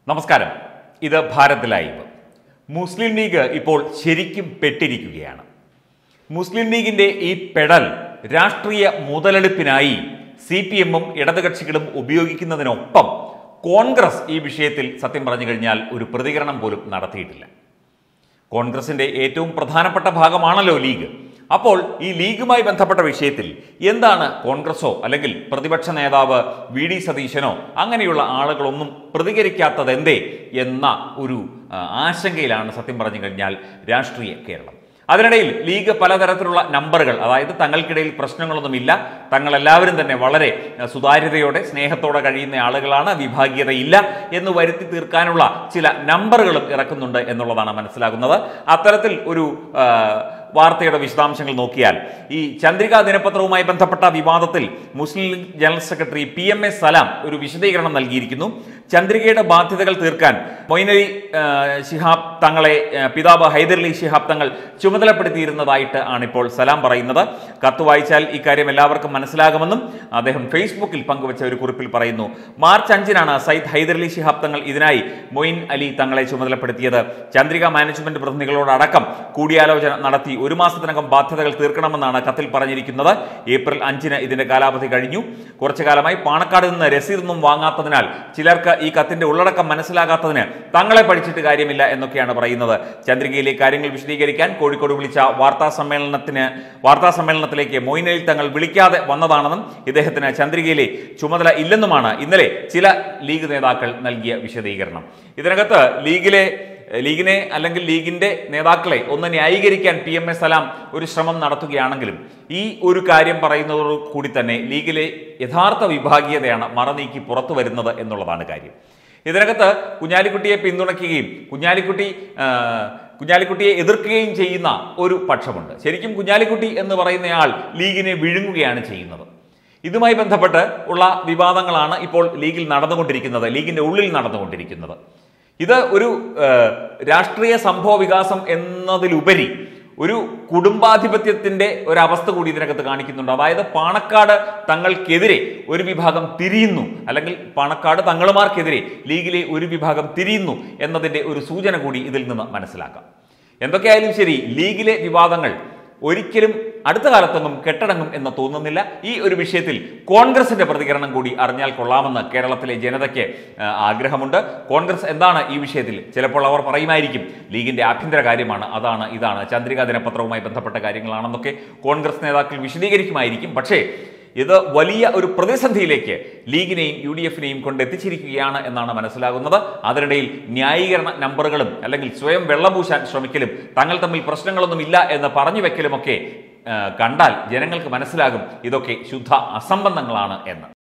നമസ്കാരം ഇത് ഭാരത് ലൈവ് മുസ്ലിം ലീഗ് ഇപ്പോൾ ശരിക്കും പെട്ടിരിക്കുകയാണ് മുസ്ലിം ലീഗിന്റെ ഈ പെടൽ രാഷ്ട്രീയ മുതലെടുപ്പിനായി സി പി എമ്മും ഇടതുകക്ഷികളും ഉപയോഗിക്കുന്നതിനൊപ്പം കോൺഗ്രസ് ഈ വിഷയത്തിൽ സത്യം പറഞ്ഞു കഴിഞ്ഞാൽ ഒരു പ്രതികരണം പോലും നടത്തിയിട്ടില്ല കോൺഗ്രസിന്റെ ഏറ്റവും പ്രധാനപ്പെട്ട ഭാഗമാണല്ലോ ലീഗ് അപ്പോൾ ഈ ലീഗുമായി ബന്ധപ്പെട്ട വിഷയത്തിൽ എന്താണ് കോൺഗ്രസോ അല്ലെങ്കിൽ പ്രതിപക്ഷ നേതാവ് വി ഡി സതീശനോ അങ്ങനെയുള്ള ആളുകളൊന്നും പ്രതികരിക്കാത്തത് എന്തേ എന്ന ഒരു ആ, ആശങ്കയിലാണ് സത്യം പറഞ്ഞു കഴിഞ്ഞാൽ രാഷ്ട്രീയ കേരളം അതിനിടയിൽ ലീഗ് പലതരത്തിലുള്ള നമ്പറുകൾ അതായത് തങ്ങൾക്കിടയിൽ പ്രശ്നങ്ങളൊന്നുമില്ല തങ്ങളെല്ലാവരും തന്നെ വളരെ അഹ്, സുതാര്യതയോടെ സ്നേഹത്തോടെ കഴിയുന്ന ആളുകളാണ് വിഭാഗീയതയില്ല എന്ന് വരുത്തി തീർക്കാനുള്ള ചില നമ്പറുകളും ഇറക്കുന്നുണ്ട് എന്നുള്ളതാണ് മനസ്സിലാകുന്നത് അത്തരത്തിൽ ഒരു ആ, വാർത്തയുടെ വിശദാംശങ്ങൾ നോക്കിയാൽ ഈ ചന്ദ്രിക ദിനപത്രവുമായി ബന്ധപ്പെട്ട വിവാദത്തിൽ Muslim League general secretary P M S Salam ഒരു വിശദീകരണം നൽകിയിരിക്കുന്നു ചന്ദ്രികയുടെ ബാധ്യതകൾ തീർക്കാൻ മൊയ്നലി ആ, ശിഹാബ് തങ്ങളെ ആ, പിതാവ് ഹൈദരലി ശിഹാബ് തങ്ങൾ ചുമതലപ്പെടുത്തിയിരുന്നതായിട്ട് ആണ് ഇപ്പോൾ സലാം പറയുന്നത് കത്ത് വായിച്ചാൽ ഇക്കാര്യം എല്ലാവർക്കും മനസ്സിലാകുമെന്നും അദ്ദേഹം ഫേസ്ബുക്കിൽ പങ്കുവച്ച ഒരു കുറിപ്പിൽ പറയുന്നു മാർച്ച് അഞ്ചിനാണ് സയ്യിദ് ഹൈദരലി ശിഹാബ് തങ്ങൾ ഇതിനായി മൊയിൻ അലി തങ്ങളെ ചുമതലപ്പെടുത്തിയത് ചന്ദ്രിക മാനേജ്മെന്റ് പ്രതിനിധികളോടടക്കം കൂടിയാലോചന നടത്തി ഒരു മാസത്തിനകം ബാധ്യതകൾ തീർക്കണമെന്നാണ് കത്തിൽ പറഞ്ഞിരിക്കുന്നത് ഏപ്രിൽ അഞ്ചിന് ഇതിന്റെ കാലാവധി കഴിഞ്ഞു കുറച്ചു കാലമായി പാണക്കാട് നിന്ന് രസീതൊന്നും വാങ്ങാത്തതിനാൽ ചിലർക്ക് ഈ കത്തിന്റെ ഉള്ളടക്കം മനസ്സിലാകാത്തതിന് തങ്ങളെ പഠിച്ചിട്ട് കാര്യമില്ല എന്നൊക്കെയാണ് പറയുന്നത് ചന്ദ്രികയിലെ കാര്യങ്ങൾ വിശദീകരിക്കാൻ കോഴിക്കോട് വിളിച്ച വാർത്താ സമ്മേളനത്തിന് വാർത്താ സമ്മേളനത്തിലേക്ക് മൊയ്നലിൽ തങ്ങൾ വിളിക്കാതെ വന്നതാണെന്നും ഇദ്ദേഹത്തിന് ചന്ദ്രികയിലെ ചുമതല ഇല്ലെന്നുമാണ് ഇന്നലെ ചില ലീഗ് നേതാക്കൾ നൽകിയ വിശദീകരണം ഇതിനകത്ത് ലീഗിലെ ലീഗിനെ അല്ലെങ്കിൽ ലീഗിന്റെ നേതാക്കളെ ഒന്ന് ന്യായീകരിക്കാൻ പി എം എസ് സലാം ഒരു ശ്രമം നടത്തുകയാണെങ്കിലും ഈ ഒരു കാര്യം പറയുന്നതോടു കൂടി തന്നെ ലീഗിലെ യഥാർത്ഥ വിഭാഗീയതയാണ് മറനീക്കി പുറത്തു വരുന്നത് എന്നുള്ളതാണ് കാര്യം ഇതിനകത്ത് കുഞ്ഞാലിക്കുട്ടിയെ പിന്തുണയ്ക്കുകയും കുഞ്ഞാലിക്കുട്ടി ആ, കുഞ്ഞാലിക്കുട്ടിയെ എതിർക്കുകയും ചെയ്യുന്ന ഒരു പക്ഷമുണ്ട് ശരിക്കും കുഞ്ഞാലിക്കുട്ടി എന്ന് പറയുന്നയാൾ ലീഗിനെ വിഴുങ്ങുകയാണ് ചെയ്യുന്നത് ഇതുമായി ബന്ധപ്പെട്ട് ഉള്ള വിവാദങ്ങളാണ് ഇപ്പോൾ ലീഗിൽ നടന്നുകൊണ്ടിരിക്കുന്നത് ലീഗിന്റെ ഉള്ളിൽ നടന്നുകൊണ്ടിരിക്കുന്നത് ഇത് ഒരു ആ, രാഷ്ട്രീയ സംഭവ വികാസം എന്നതിലുപരി ഒരു കുടുംബാധിപത്യത്തിന്റെ ഒരവസ്ഥ കൂടി ഇതിനകത്ത് കാണിക്കുന്നുണ്ട് അതായത് പാണക്കാട് തങ്ങൾക്കെതിരെ ഒരു വിഭാഗം തിരിയുന്നു അല്ലെങ്കിൽ പാണക്കാട് തങ്ങളുമാർക്കെതിരെ ലീഗിലെ ഒരു വിഭാഗം തിരിയുന്നു എന്നതിന്റെ ഒരു സൂചന കൂടി ഇതിൽ നിന്ന് മനസ്സിലാക്കാം എന്തൊക്കെയായാലും ശരി ലീഗിലെ വിവാദങ്ങൾ ഒരിക്കലും അടുത്ത കാലത്തൊന്നും കെട്ടടങ്ങും എന്ന് തോന്നുന്നില്ല ഈ ഒരു വിഷയത്തിൽ കോൺഗ്രസിന്റെ പ്രതികരണം കൂടി അറിഞ്ഞാൽ കൊള്ളാമെന്ന് കേരളത്തിലെ ജനതയ്ക്ക് ആ, ആഗ്രഹമുണ്ട് കോൺഗ്രസ് എന്താണ് ഈ വിഷയത്തിൽ ചിലപ്പോൾ അവർ പറയുമായിരിക്കും ലീഗിന്റെ ആഭ്യന്തര കാര്യമാണ് അതാണ് ഇതാണ് ചന്ദ്രിക ദിനപത്രവുമായി ബന്ധപ്പെട്ട കാര്യങ്ങളാണെന്നൊക്കെ കോൺഗ്രസ് നേതാക്കൾ വിശദീകരിക്കുമായിരിക്കും പക്ഷേ ഇത് വലിയ ഒരു പ്രതിസന്ധിയിലേക്ക് ലീഗിനെയും യു ഡി എഫിനെയും കൊണ്ടെത്തിച്ചിരിക്കുകയാണ് എന്നാണ് മനസ്സിലാകുന്നത് അതിനിടയിൽ ന്യായീകരണ നമ്പറുകളും അല്ലെങ്കിൽ സ്വയം വെള്ളപൂശാൻ ശ്രമിക്കലും തങ്ങൾ തമ്മിൽ പ്രശ്നങ്ങളൊന്നുമില്ല എന്ന് പറഞ്ഞു വെക്കലുമൊക്കെ ആ, കണ്ടാൽ ജനങ്ങൾക്ക് മനസ്സിലാകും ഇതൊക്കെ ശുദ്ധ അസംബന്ധങ്ങളാണ് എന്ന്